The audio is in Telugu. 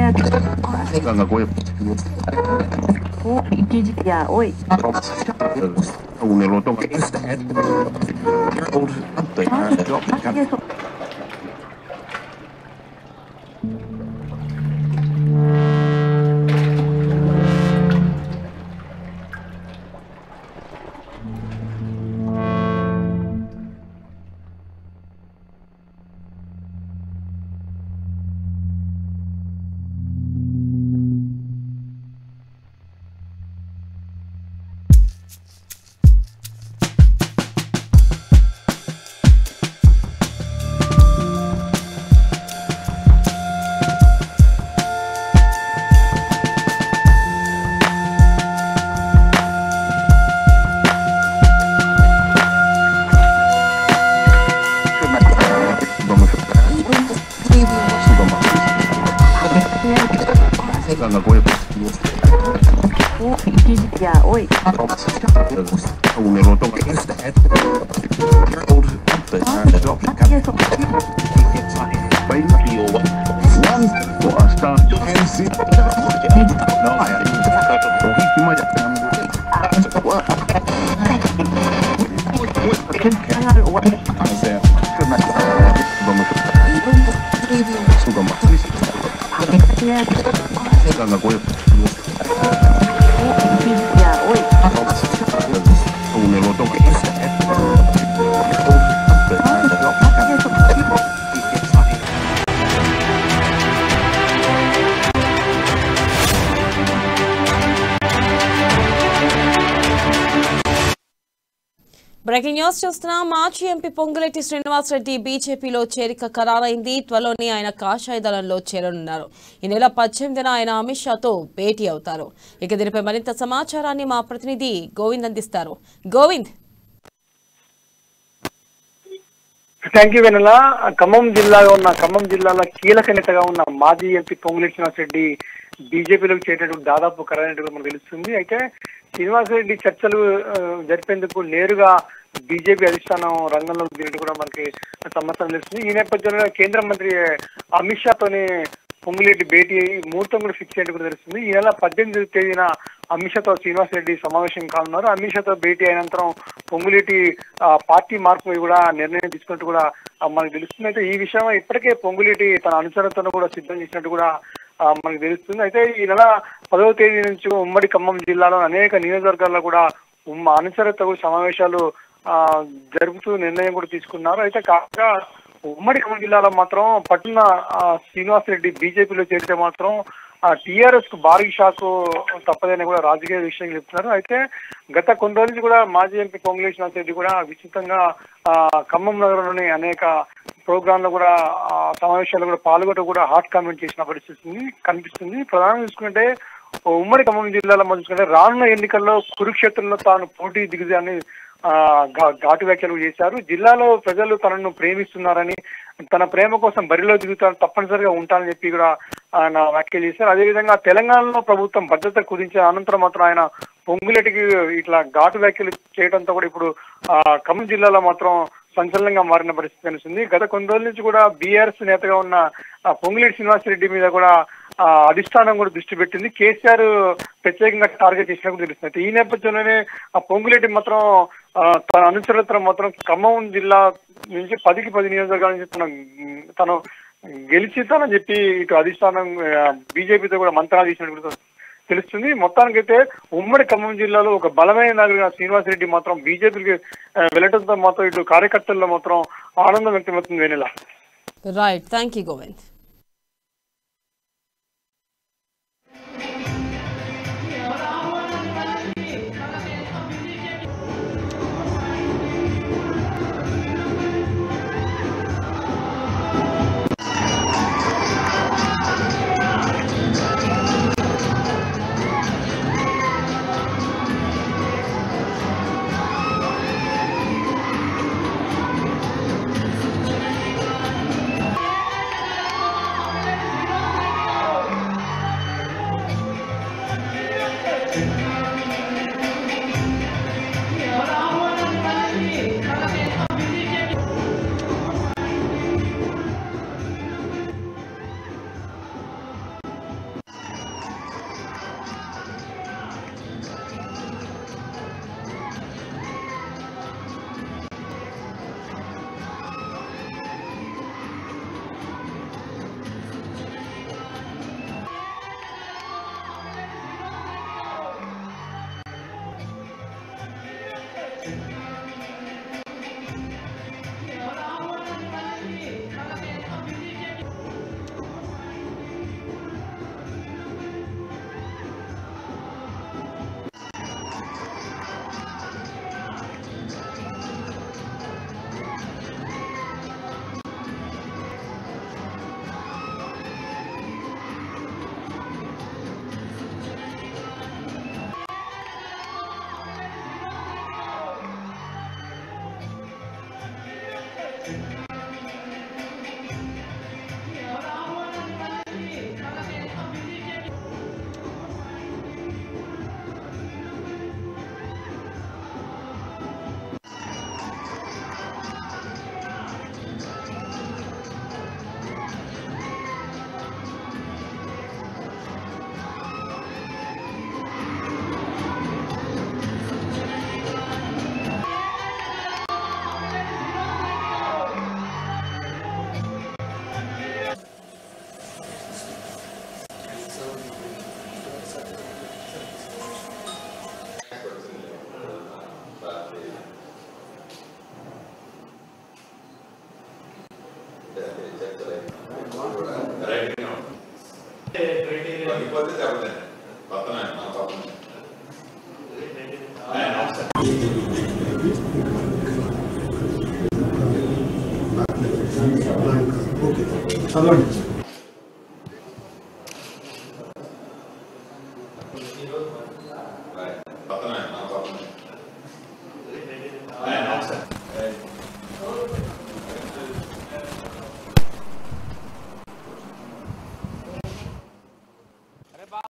생각하고 오, 이기지야, 오이. 오늘 로또 밖에서 생각하고 오, 이기지야, 오이. 오늘 로또 밖에서 왔다 생활을 오, 해야 돼. 생각하고 오, 이기지야, 오이. 오늘 로또 బ్రేకింగ్ న్యూస్ చూస్తున్నాం మాజీ ఎంపీ పొంగులెట్టి శ్రీనివాసరెడ్డి బీజేపీలో చేరిక ఖరారైంది త్వరలోనే ఆయన కాషాయ దళంలో చేరనున్నారు ఈ నెల పద్దెనిమిదిన ఆయన అమిత్ షాతో భేటీ అవుతారు ఇక దీనిపై మరింత సమాచారాన్ని మా ప్రతినిధి గోవింద్ అందిస్తారు గోవింద్ థ్యాంక్ యూ వెనల ఖమ్మం జిల్లాలో ఉన్న ఖమ్మం జిల్లాలో కీలక నేతగా ఉన్న మాజీ ఎంపీ పొంగులేటి శ్రీనివాసరెడ్డి బీజేపీలోకి చేరేటప్పుడు దాదాపు ఖరారైనట్టుగా మనకు తెలుస్తుంది అయితే శ్రీనివాసరెడ్డి చర్చలు ఆ, జరిపేందుకు నేరుగా బీజేపీ అధిష్టానం రంగంలోకి దిగినట్టు కూడా మనకి సమాచారం తెలుస్తుంది ఈ నేపథ్యంలో కేంద్ర మంత్రి అమిత్ షాతోని పొంగులేటి భేటీ అయ్యి ముహూర్తం కూడా ఫిక్స్ అయినట్టు కూడా తెలుస్తుంది ఈ నెల పద్దెనిమిది తేదీన అమిత్ షాతో శ్రీనివాస్ రెడ్డి సమావేశం కానున్నారు అమిత్ షాతో భేటీ అయినంతరం పొంగులేటి ఆ, పార్టీ మార్పు కూడా నిర్ణయం తీసుకున్నట్టు కూడా ఆ, మనకు తెలుస్తుంది అయితే ఈ విషయం ఇప్పటికే పొంగులేటి తన అనుచరులతో కూడా సిద్ధం చేసినట్టు కూడా ఆ, మనకు తెలుస్తుంది అయితే ఈ నెల పదవ తేదీ నుంచి ఉమ్మడి ఖమ్మం జిల్లాలో అనేక నియోజకవర్గాల్లో కూడా ఉమ్మ అనుచరులతో కూడా సమావేశాలు ఆ, జరుపుతూ నిర్ణయం కూడా తీసుకున్నారు అయితే కాగా ఉమ్మడి ఖమ్మం జిల్లాలో మాత్రం పట్టున ఆ, శ్రీనివాస్ రెడ్డి బీజేపీలో చేరితే మాత్రం టీఆర్ఎస్ కు భారీ షాక్ తప్పదని కూడా రాజకీయ విషయం చెప్తున్నారు అయితే గత కొన్ని రోజుల నుంచి కూడా మాజీ ఎంపీ పొంగులేటి శ్రీనివాస్ రెడ్డి కూడా విస్తృతంగా ఆ, ఖమ్మం నగరంలోని అనేక ప్రోగ్రాంలో కూడా ఆ, సమావేశాల్లో కూడా పాల్గొనడం కూడా హాట్ కామెంట్ చేసిన పరిస్థితి ఉంది, కనిపిస్తుంది ప్రధానంగా చూసుకుంటే ఉమ్మడి ఖమ్మం జిల్లాలో మనం చూసుకుంటే రానున్న ఎన్నికల్లో కురుక్షేత్రంలో తాను పోటీ దిగుదని ఆ, ఘా- ఘాటు వ్యాఖ్యలు చేశారు జిల్లాలో ప్రజలు తనను ప్రేమిస్తున్నారని తన ప్రేమ కోసం బరిలో దిగుతాను తప్పనిసరిగా ఉంటానని చెప్పి కూడా ఆయన వ్యాఖ్యలు చేశారు అదేవిధంగా తెలంగాణలో ప్రభుత్వం భద్రత కుదించిన అనంతరం మాత్రం ఆయన పొంగులేటికి ఇట్లా ఘాటు వ్యాఖ్యలు చేయడంతో కూడా ఇప్పుడు ఆ, ఖమ్మం జిల్లాలో మాత్రం సంచలనంగా మారిన పరిస్థితి కనిపిస్తుంది గత కొన్ని రోజుల నుంచి కూడా బీఆర్ఎస్ నేతగా ఉన్న ఆ, పొంగులేటి శ్రీనివాసరెడ్డి మీద కూడా ఆ, అధిష్టానం కూడా దృష్టి పెట్టింది కేసీఆర్ ప్రత్యేకంగా టార్గెట్ చేసినట్టు తెలుస్తుంది ఈ నేపథ్యంలోనే ఆ పొంగులేటి మాత్రం ఆ, తన అనుచరులతో మాత్రం ఖమ్మం జిల్లా నుంచి పదికి పది నియోజకవర్గాల నుంచి తన తను గెలిచితానని చెప్పి ఇటు అధిష్టానం బీజేపీతో కూడా మంత్రాలు చేసినట్టు కూడా తెలుస్తుంది మొత్తానికైతే ఉమ్మడి ఖమ్మం జిల్లాలో ఒక బలమైన నాయకుడిగా శ్రీనివాసరెడ్డి మాత్రం బీజేపీకి వెళ్ళడంతో మాత్రం ఇటు కార్యకర్తల్లో మాత్రం ఆనందం వ్యక్తమవుతుంది వేణిలా రైట్ థ్యాంక్ యూ గోవింద్ ఇబ్బంది చెప్పలేదు పక్కన మన పక్కన చదవండి